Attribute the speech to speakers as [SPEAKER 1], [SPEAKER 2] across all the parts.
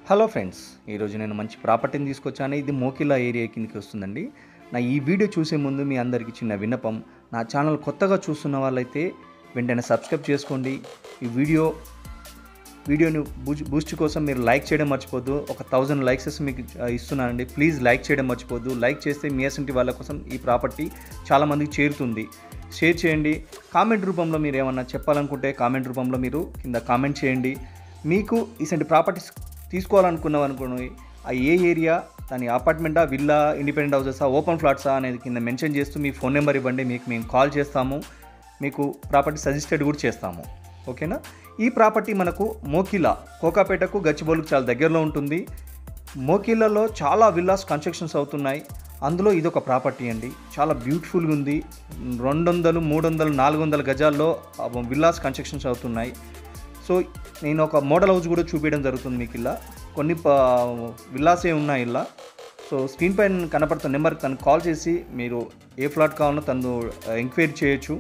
[SPEAKER 1] hello friends ఈరోజు నేను మంచి ప్రాపర్టీని తీసుకొచ్చాను ఇది మోకిలా ఏరియా కిందకి వస్తుందండి నా ఈ వీడియో చూసే ముందు మీ అందరికీ చిన్న విన్నపం నా ఛానల్ కొత్తగా చూస్తున్న వాళ్ళైతే వెంటనే సబ్స్క్రైబ్ చేసుకోండి ఈ వీడియో వీడియోని బూస్ట్ బూస్ట్ కోసం మీరు లైక్ చేయడం మర్చిపోద్దు ఒక థౌజండ్ లైక్సెస్ మీకు ఆ, ఇస్తున్నానండి ప్లీజ్ లైక్ చేయడం మర్చిపోద్దు లైక్ చేస్తే మీ అసంటి వాళ్ళ కోసం ఈ ప్రాపర్టీ చాలామందికి చేరుతుంది షేర్ చేయండి కామెంట్ రూపంలో మీరు ఏమన్నా చెప్పాలనుకుంటే కామెంట్ రూపంలో మీరు కింద కామెంట్ చేయండి మీకు ఇసంటి ప్రాపర్టీస్ తీసుకోవాలనుకున్నాం అనుకోండి ఆ ఏ ఏరియా దాని అపార్ట్మెంటా విల్లా ఇండిపెండెంట్ హౌసెసా ఓపెన్ ఫ్లాట్సా అనేది కింద మెన్షన్ చేస్తూ మీ ఫోన్ నెంబర్ ఇవ్వండి మీకు మేము కాల్ చేస్తాము మీకు ప్రాపర్టీ సజెస్టెడ్ కూడా చేస్తాము ఓకేనా ఈ ప్రాపర్టీ మనకు మోకిలా కోకాపేటకు గచ్చిబౌలికి చాలా దగ్గరలో ఉంటుంది మోకిలాలో చాలా విల్లాస్ కన్స్ట్రక్షన్స్ అవుతున్నాయి అందులో ఇది ఒక ప్రాపర్టీ అండి చాలా బ్యూటిఫుల్గా ఉంది రెండు వందలు మూడు వందలు నాలుగు వందల గజాల్లో ఆ విల్లాస్ కన్స్ట్రక్షన్స్ అవుతున్నాయి సో నేను ఒక మోడల్ హౌస్ కూడా చూపించడం జరుగుతుంది మీకు ఇలా కొన్ని ప- విల్లాసే ఉన్నాయి ఇలా సో స్క్రీన్ పైన కనపడుతున్న నెంబర్ తను కాల్ చేసి మీరు ఏ ఫ్లాట్ కావాలో తను ఎంక్వైరీ చేయొచ్చు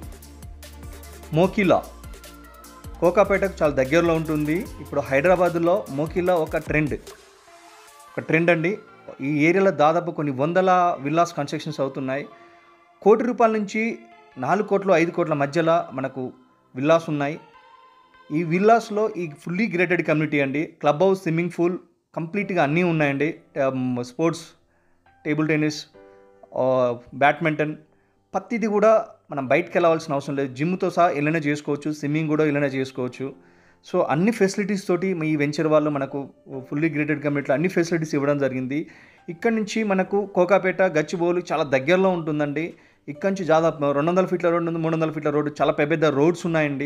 [SPEAKER 1] మోకిలా కోకాపేటకు చాలా దగ్గరలో ఉంటుంది ఇప్పుడు హైదరాబాద్లో మోకిలా ఒక ట్రెండ్ ఒక ట్రెండ్ అండి ఈ ఏరియాలో దాదాపు కొన్ని వందల విల్లాస్ కన్స్ట్రక్షన్స్ అవుతున్నాయి కోటి రూపాయల నుంచి నాలుగు కోట్లు ఐదు కోట్ల మధ్యలో మనకు విల్లాస్ ఉన్నాయి ఈ విల్లాస్లో ఈ ఫుల్లీ గ్రేటెడ్ కమ్యూనిటీ అండి క్లబ్ హౌస్ స్విమ్మింగ్ పూల్ కంప్లీట్గా అన్నీ ఉన్నాయండి స్పోర్ట్స్ టేబుల్ టెన్నిస్ బ్యాడ్మింటన్ ప్రతిది కూడా మనం బయటకు వెళ్ళవలసిన అవసరం లేదు జిమ్తో సహా ఇలానే చేసుకోవచ్చు స్విమ్మింగ్ కూడా ఇలానే చేసుకోవచ్చు సో అన్ని ఫెసిలిటీస్ తోటి ఈ వెంచర్ వాళ్ళు మనకు ఫుల్లీ గ్రేటెడ్ కమ్యూనిటీలో అన్ని ఫెసిలిటీస్ ఇవ్వడం జరిగింది ఇక్కడ నుంచి మనకు కోకాపేట గచ్చిబౌలి చాలా దగ్గరలో ఉంటుందండి ఇక్కడ నుంచి దాదాపు రెండు వందల ఫీట్ల రోడ్డు ఉంది మూడు వందల ఫీట్ల రోడ్డు చాలా పెద్ద పెద్ద రోడ్స్ ఉన్నాయండి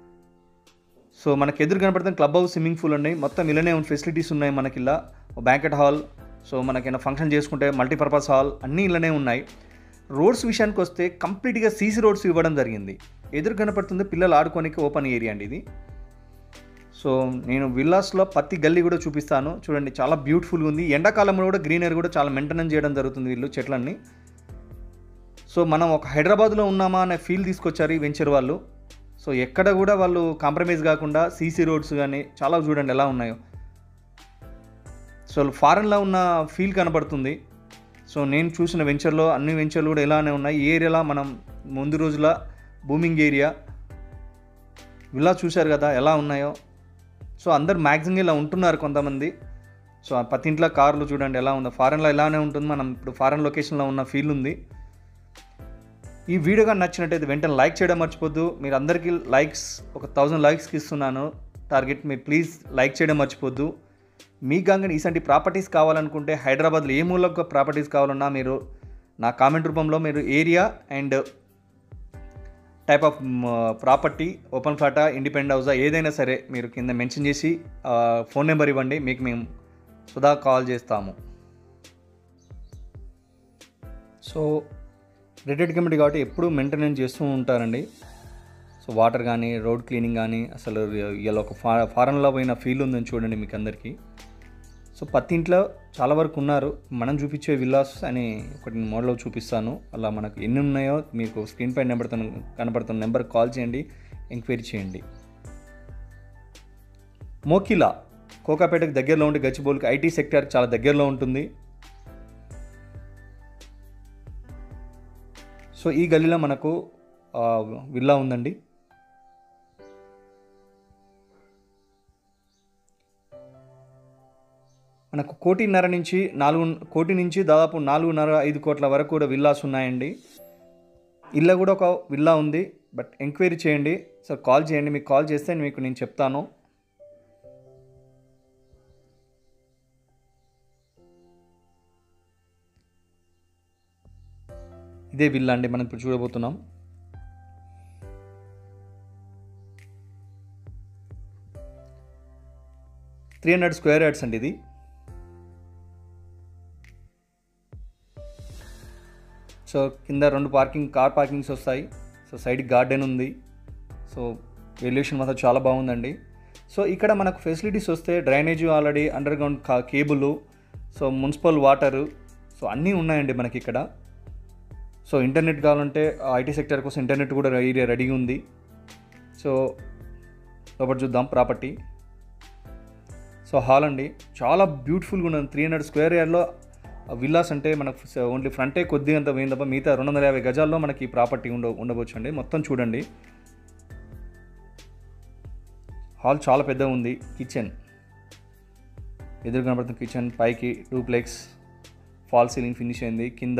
[SPEAKER 1] సో మనకు ఎదురు కనపడుతున్న క్లబ్ హౌస్ స్విమ్మింగ్ పూల్ ఉన్నాయి మొత్తం ఇలానే ఫెసిలిటీస్ ఉన్నాయి మనకి ఇలా బ్యాంకెట్ హాల్ సో మనకైనా ఫంక్షన్ చేసుకుంటే మల్టీపర్పస్ హాల్ అన్నీ ఇలానే ఉన్నాయి రోడ్స్ విషయానికి వస్తే కంప్లీట్గా సీసీ రోడ్స్ ఇవ్వడం జరిగింది ఎదురు కనపడుతుంది పిల్లలు ఆడుకోనికి ఓపెన్ ఏరియా అండి ఇది సో నేను విల్లాస్లో పత్తి గల్లీ కూడా చూపిస్తాను చూడండి చాలా బ్యూటిఫుల్గా ఉంది ఎండాకాలంలో కూడా గ్రీనరీ కూడా చాలా మెయింటెనెన్స్ చేయడం జరుగుతుంది వీళ్ళు చెట్లన్నీ సో మనం ఒక హైదరాబాద్లో ఉన్నామా అనే ఫీల్ తీసుకొచ్చారు ఈ వెంచర్ వాళ్ళు సో ఎక్కడ కూడా వాళ్ళు కాంప్రమైజ్ కాకుండా సీసీ రోడ్స్ కానీ చాలా చూడండి ఎలా ఉన్నాయో సో ఫారెన్లో ఉన్న ఫీల్ కనబడుతుంది సో నేను చూసిన వెంచర్లో అన్ని వెంచర్లు కూడా ఎలానే ఉన్నాయి ఈ ఏరియాలో మనం ముందు రోజుల బూమింగ్ ఏరియా ఇలా చూశారు కదా ఎలా ఉన్నాయో సో అందరు మ్యాక్సిమం ఇలా ఉంటున్నారు కొంతమంది సో ఆ ప్రతి ఇంట్లో కార్లు చూడండి ఎలా ఉందో ఫారెన్లో ఇలానే ఉంటుంది మనం ఇప్పుడు ఫారెన్ లొకేషన్లో ఉన్న ఫీల్ ఉంది ఈ వీడియో కానీ నచ్చినట్టయితే వెంటనే లైక్ చేయడం మర్చిపోద్దు మీరు అందరికీ లైక్స్ ఒక థౌజండ్ లైక్స్కి ఇస్తున్నాను టార్గెట్ మీరు ప్లీజ్ లైక్ చేయడం మర్చిపోద్దు మీకు కానీ ఇలాంటి ప్రాపర్టీస్ కావాలనుకుంటే హైదరాబాద్లో ఏ మూలకు ప్రాపర్టీస్ కావాలన్నా మీరు నా కామెంట్ రూపంలో మీరు area and type of property open ఫ్లాటా ఇండిపెండెంట్ హౌసా ఏదైనా సరే మీరు కింద మెన్షన్ చేసి ఫోన్ నెంబర్ ఇవ్వండి మీకు మేము సుధా కాల్ చేస్తాము సో రిటైర్డ్ కమిటీ కాబట్టి ఎప్పుడూ మెయింటెనెన్స్ చేస్తూ ఉంటారండి సో వాటర్ కానీ రోడ్ క్లీనింగ్ కానీ అసలు ఇలా ఒక ఫా ఫారెన్లో పోయిన ఫీల్ ఉందని చూడండి మీకు అందరికీ సో పత్తి ఇంట్లో చాలా వరకు ఉన్నారు మనం చూపించే విల్లాస్ అని ఒకటి మోడల్ చూపిస్తాను అలా మనకు ఎన్ని ఉన్నాయో మీకు స్క్రీన్ పైన నెంబర్ కనబడుతున్న నెంబర్ కాల్ చేయండి ఎంక్వైరీ చేయండి మోకిలా కోకాపేటకు దగ్గరలో ఉండి గచ్చిబౌలికి ఐటీ సెక్టార్కి చాలా దగ్గరలో ఉంటుంది సో ఈ గల్లీలో మనకు ఆ, విల్లా ఉందండి మనకు కోటిన్నర నుంచి నాలుగు కోటి నుంచి దాదాపు నాలుగున్నర ఐదు కోట్ల వరకు కూడా విల్లాస్ ఉన్నాయండి ఇల్లు కూడా ఒక విల్లా ఉంది బట్ ఎంక్వైరీ చేయండి సార్ కాల్ చేయండి మీకు కాల్ చేస్తే మీకు నేను చెప్తాను ఇదే విల్లా అండి మనం ఇప్పుడు చూడబోతున్నాం త్రీ హండ్రెడ్ స్క్వేర్ యార్డ్స్ అండి ఇది సో కింద రెండు పార్కింగ్ కార్ పార్కింగ్స్ వస్తాయి సో సైడ్ గార్డెన్ ఉంది సో వెల్యూషన్ మాత్రం చాలా బాగుందండి సో ఇక్కడ మనకు ఫెసిలిటీస్ వస్తే డ్రైనేజ్ ఆల్రెడీ అండర్ గ్రౌండ్ కా cable so municipal water so అన్నీ ఉన్నాయండి మనకి ఇక్కడ సో ఇంటర్నెట్ కావాలంటే ఐటీ సెక్టర్ కోసం ఇంటర్నెట్ కూడా ఏరియా రెడీగా ఉంది సో లోపల చూద్దాం ప్రాపర్టీ సో హాల్ అండి చాలా బ్యూటిఫుల్గా ఉన్నది త్రీ హండ్రెడ్ స్క్వేర్ యార్డ్లో విల్లాస్ అంటే మనకు ఓన్లీ ఫ్రంటే కొద్దిగా అంత పోయింది తప్ప మిగతా రెండు వందల యాభై గజాల్లో మనకి ఈ ప్రాపర్టీ ఉండ ఉండవచ్చు అండి మొత్తం చూడండి హాల్ చాలా పెద్దగా ఉంది కిచెన్ ఎదురు కనబడుతున్న కిచెన్ పైకి డూప్లెక్స్ ఫాల్ సీలింగ్ ఫినిష్ అయింది కింద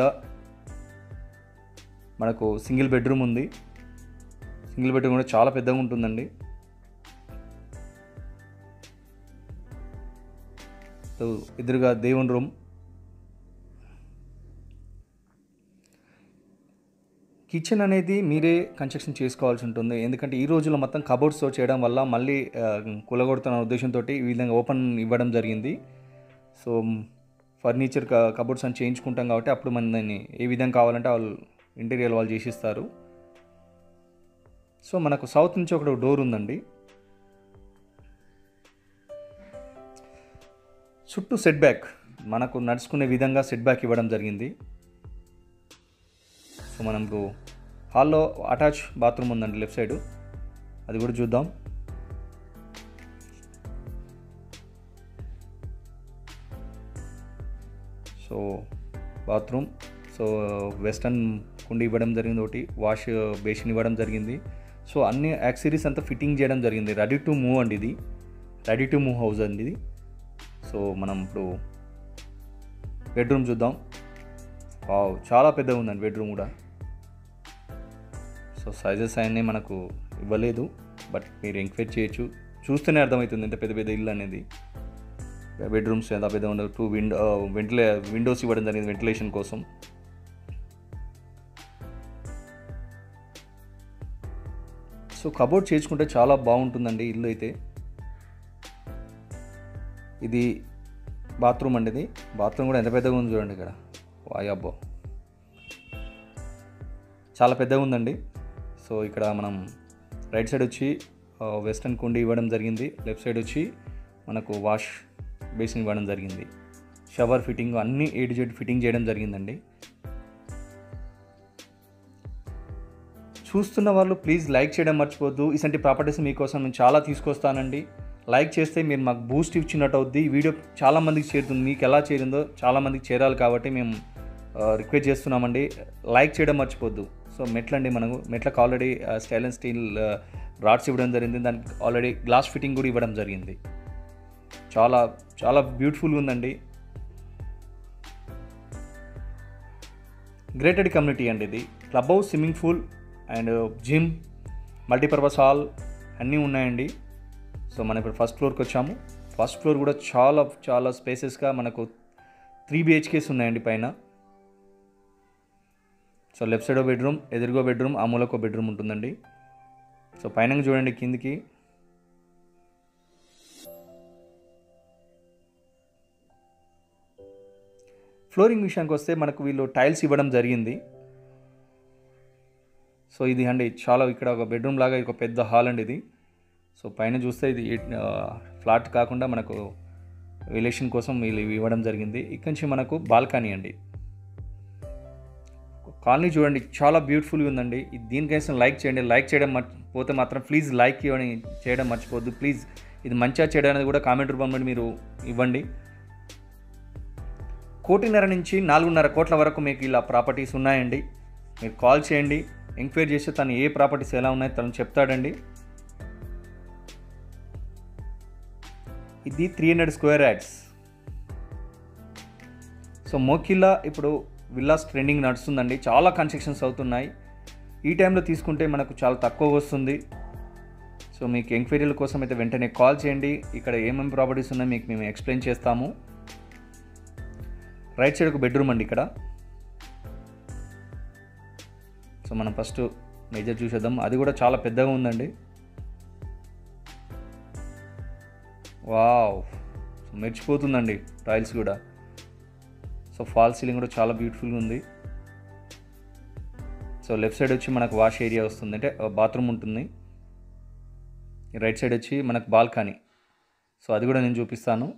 [SPEAKER 1] మనకు సింగిల్ బెడ్రూమ్ ఉంది సింగిల్ బెడ్రూమ్ కూడా చాలా పెద్దగా ఉంటుందండి సో ఎదురుగా దేవుని రూమ్ కిచెన్ అనేది మీరే కన్స్ట్రక్షన్ చేసుకోవాల్సి ఉంటుంది ఎందుకంటే ఈ రోజుల్లో మొత్తం కబోర్డ్స్తో చేయడం వల్ల మళ్ళీ ఆ, కూలగొడుతున్న ఉద్దేశంతో ఈ విధంగా ఓపెన్ ఇవ్వడం జరిగింది సో ఫర్నిచర్ కబోర్డ్స్ అని చేయించుకుంటాం కాబట్టి అప్పుడు మనం దాన్ని ఏ విధంగా కావాలంటే వాళ్ళు ఇంటీరియర్ వాళ్ళు చేసిస్తారు సో మనకు సౌత్ నుంచి ఒక డోర్ ఉందండి చుట్టూ సెట్ బ్యాక్ మనకు నడుచుకునే విధంగా సెట్ బ్యాక్ ఇవ్వడం జరిగింది సో మనకు హాల్లో అటాచ్ బాత్రూమ్ ఉందండి లెఫ్ట్ సైడ్ అది కూడా చూద్దాం సో బాత్రూమ్ సో వెస్టర్న్ కుండి ఇవ్వడం జరిగింది ఒకటి వాష్ బేసిన్ ఇవ్వడం జరిగింది సో అన్ని యాక్సరీస్ అంతా ఫిట్టింగ్ చేయడం జరిగింది రెడీ టు మూవ్ అండి ఇది రెడీ టు మూవ్ హౌస్ అండి ఇది సో మనం ఇప్పుడు బెడ్రూమ్ చూద్దాం వావ్ చాలా పెద్దగా ఉందండి బెడ్రూమ్ కూడా సో సైజెస్ అన్నీ మనకు ఇవ్వలేదు బట్ మీరు ఎంక్వైరీ చేయొచ్చు చూస్తేనే అర్థమవుతుంది ఎంత పెద్ద పెద్ద ఇల్లు అనేది బెడ్రూమ్స్ ఎంత పెద్ద ఉండవు టూ విండో వెంటిలే విండోస్ ఇవ్వడం జరిగింది వెంటిలేషన్ కోసం సో కబోర్డ్ చేసుకుంటే చాలా బాగుంటుందండి ఇల్లు అయితే ఇది బాత్రూమ్ అండి ఇది బాత్రూమ్ కూడా ఎంత పెద్దగా ఉంది చూడండి ఇక్కడ వాయబ్బో చాలా పెద్దగా ఉందండి సో ఇక్కడ మనం రైట్ సైడ్ వచ్చి వెస్టర్న్ కుండి ఇవ్వడం జరిగింది లెఫ్ట్ సైడ్ వచ్చి మనకు వాష్ బేసిన్ ఇవ్వడం జరిగింది షవర్ ఫిట్టింగ్ అన్ని ఏ టు జెడ్ ఫిట్టింగ్ చేయడం జరిగిందండి చూస్తున్న వాళ్ళు ప్లీజ్ లైక్ చేయడం మర్చిపోద్దు ఇసంటి ప్రాపర్టీస్ మీకోసం నేను చాలా తీసుకొస్తానండి లైక్ చేస్తే మీరు మాకు బూస్ట్ ఇచ్చినట్టు అవుద్ది ఈ వీడియో చాలా మందికి చేరుతుంది మీకు ఎలా చేరిందో చాలా మందికి చేరాలి కాబట్టి మేము రిక్వెస్ట్ చేస్తున్నామండి లైక్ చేయడం మర్చిపోద్దు సో మెట్లండి మనకు మెట్లకు already style and steel rods ఇవ్వడం జరిగింది దానికి ఆల్రెడీ గ్లాస్ ఫిట్టింగ్ కూడా ఇవ్వడం జరిగింది చాలా చాలా బ్యూటిఫుల్గా ఉందండి గ్రేటెడ్ కమ్యూనిటీ అండి ఇది club house swimming pool and gym multipurpose hall అన్నీ ఉన్నాయండి సో మనం ఇప్పుడు ఫస్ట్ ఫ్లోర్కి వచ్చాము ఫస్ట్ ఫ్లోర్ కూడా చాలా చాలా స్పేసెస్గా మనకు త్రీ బిహెచ్కేస్ ఉన్నాయండి పైన సో లెఫ్ట్ సైడ్ బెడ్రూమ్ ఎదురుగో బెడ్రూమ్ ఆ మూలకు బెడ్రూమ్ ఉంటుందండి సో పైన చూడండి కిందికి ఫ్లోరింగ్ విషయానికి వస్తే మనకు వీళ్ళు టైల్స్ ఇవ్వడం జరిగింది సో ఇది అండి చాలా ఇక్కడ ఒక బెడ్రూమ్ లాగా ఒక పెద్ద హాల్ అండి ఇది సో పైన చూస్తే ఇది ఫ్లాట్ కాకుండా మనకు రిలేషన్ కోసం వీళ్ళు ఇవి ఇవ్వడం జరిగింది ఇక్కడి నుంచి మనకు బాల్కనీ అండి కాలనీ చూడండి చాలా బ్యూటిఫుల్గా ఉందండి ఇది దీనికైనా లైక్ చేయండి లైక్ చేయడం మర్చిపోతే మాత్రం ప్లీజ్ లైక్ ఇవ్వని చేయడం మర్చిపోద్దు ప్లీజ్ ఇది మంచిగా చేయడం అనేది కూడా కామెంట్ రూపంలో మీరు ఇవ్వండి కోటిన్నర నుంచి నాలుగున్నర కోట్ల వరకు మీకు ఇలా ప్రాపర్టీస్ ఉన్నాయండి మీరు కాల్ చేయండి ఎంక్వైరీ చేస్తే తను ఏ ప్రాపర్టీస్ ఎలా ఉన్నాయో తను చెప్తాడండి ఇది three hundred square yards so Mokila ఇప్పుడు విల్లాస్ ట్రెండింగ్ నడుస్తుందండి చాలా కన్స్ట్రక్షన్స్ అవుతున్నాయి ఈ టైంలో తీసుకుంటే మనకు చాలా తక్కువ వస్తుంది సో మీకు ఎంక్వైరీల కోసం అయితే వెంటనే కాల్ చేయండి ఇక్కడ ఏమేమి ప్రాపర్టీస్ ఉన్నాయో మీకు మేము ఎక్స్ప్లెయిన్ చేస్తాము రైట్ సైడ్ ఒక బెడ్రూమ్ అండి ఇక్కడ సో మనం ఫస్ట్ మేజర్ చూసేద్దాం అది కూడా చాలా పెద్దగా ఉందండి వావ్ సో మెరిచిపోతుందండి టైల్స్ కూడా సో ఫాల్ సీలింగ్ కూడా చాలా బ్యూటిఫుల్గా ఉంది సో లెఫ్ట్ సైడ్ వచ్చి మనకు వాష్ ఏరియా వస్తుంది అంటే బాత్రూమ్ ఉంటుంది రైట్ సైడ్ వచ్చి మనకు బాల్కనీ సో అది కూడా నేను చూపిస్తాను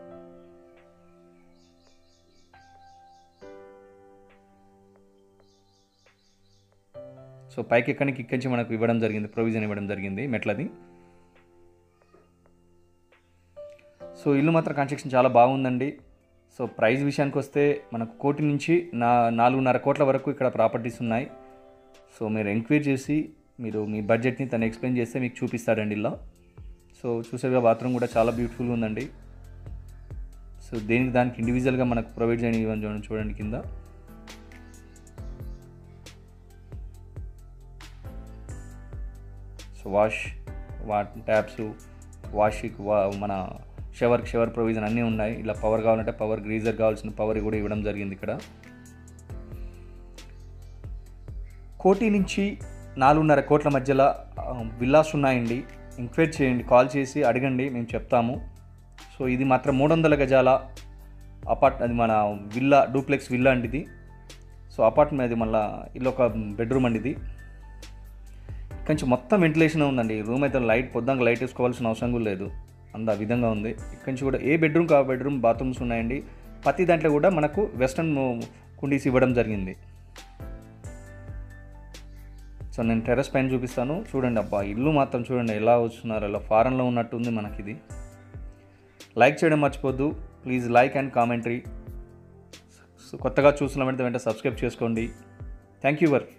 [SPEAKER 1] సో పైకి ఎక్కడికి ఇక్కడి నుంచి మనకు ఇవ్వడం జరిగింది ప్రొవిజన్ ఇవ్వడం జరిగింది మెట్లది సో ఇల్లు మాత్రం కన్స్ట్రక్షన్ చాలా బాగుందండి సో ప్రైస్ విషయానికి వస్తే మనకు కోటి నుంచి నా నాలుగున్నర కోట్ల వరకు ఇక్కడ ప్రాపర్టీస్ ఉన్నాయి సో మీరు ఎంక్వైరీ చేసి మీరు మీ బడ్జెట్ని తను ఎక్స్ప్లెయిన్ చేస్తే మీకు చూపిస్తాడండి ఇలా సో చూసేగా బాత్రూమ్ కూడా చాలా బ్యూటిఫుల్గా ఉందండి సో దేనికి దానికి ఇండివిజువల్గా మనకు ప్రొవైడ్ చేయని ఇవ్వని చూడండి చూడండి కింద సో వాష్ వా ట్యాప్స్ వాష్కి వా మన షవర్కి షవర్ ప్రొవిజన్ అన్నీ ఉన్నాయి ఇలా పవర్ కావాలంటే పవర్ గ్రీజర్ కావాల్సిన పవర్ కూడా ఇవ్వడం జరిగింది ఇక్కడ కోటి నుంచి నాలుగున్నర కోట్ల మధ్యలో ఆ, విల్లాస్ ఉన్నాయండి ఎంక్వైరీ చేయండి కాల్ చేసి అడగండి మేము చెప్తాము సో ఇది మాత్రం మూడు వందల గజాల అపార్ట్ అది మన విల్లా డూప్లెక్స్ విల్లా అండి ఇది సో అపార్ట్మెంట్ అది మళ్ళీ ఇల్లు ఒక బెడ్రూమ్ అండి ఇది ఇక్కడి నుంచి మొత్తం వెంటిలేషన్ ఉందండి రూమ్ అయితే లైట్ పొద్దాక లైట్ వేసుకోవాల్సిన అవసరం కూడా లేదు అంత ఆ విధంగా ఉంది ఇక్కడి నుంచి కూడా ఏ బెడ్రూమ్ కా బెడ్రూమ్ బాత్రూమ్స్ ఉన్నాయండి ప్రతి దాంట్లో కూడా మనకు వెస్ట్రన్ కుండీస్ ఇవ్వడం జరిగింది సో నేను టెర్రస్ పైన చూపిస్తాను చూడండి అబ్బా ఇల్లు మాత్రం చూడండి ఎలా వస్తున్నారు ఇలా ఫారెన్లో ఉన్నట్టుంది మనకి ఇది లైక్ చేయడం మర్చిపోద్దు ప్లీజ్ లైక్ అండ్ కామెంటరీ కొత్తగా చూస్తున్న వెంటనే వెంటనే సబ్స్క్రైబ్ చేసుకోండి థ్యాంక్ యూ వర్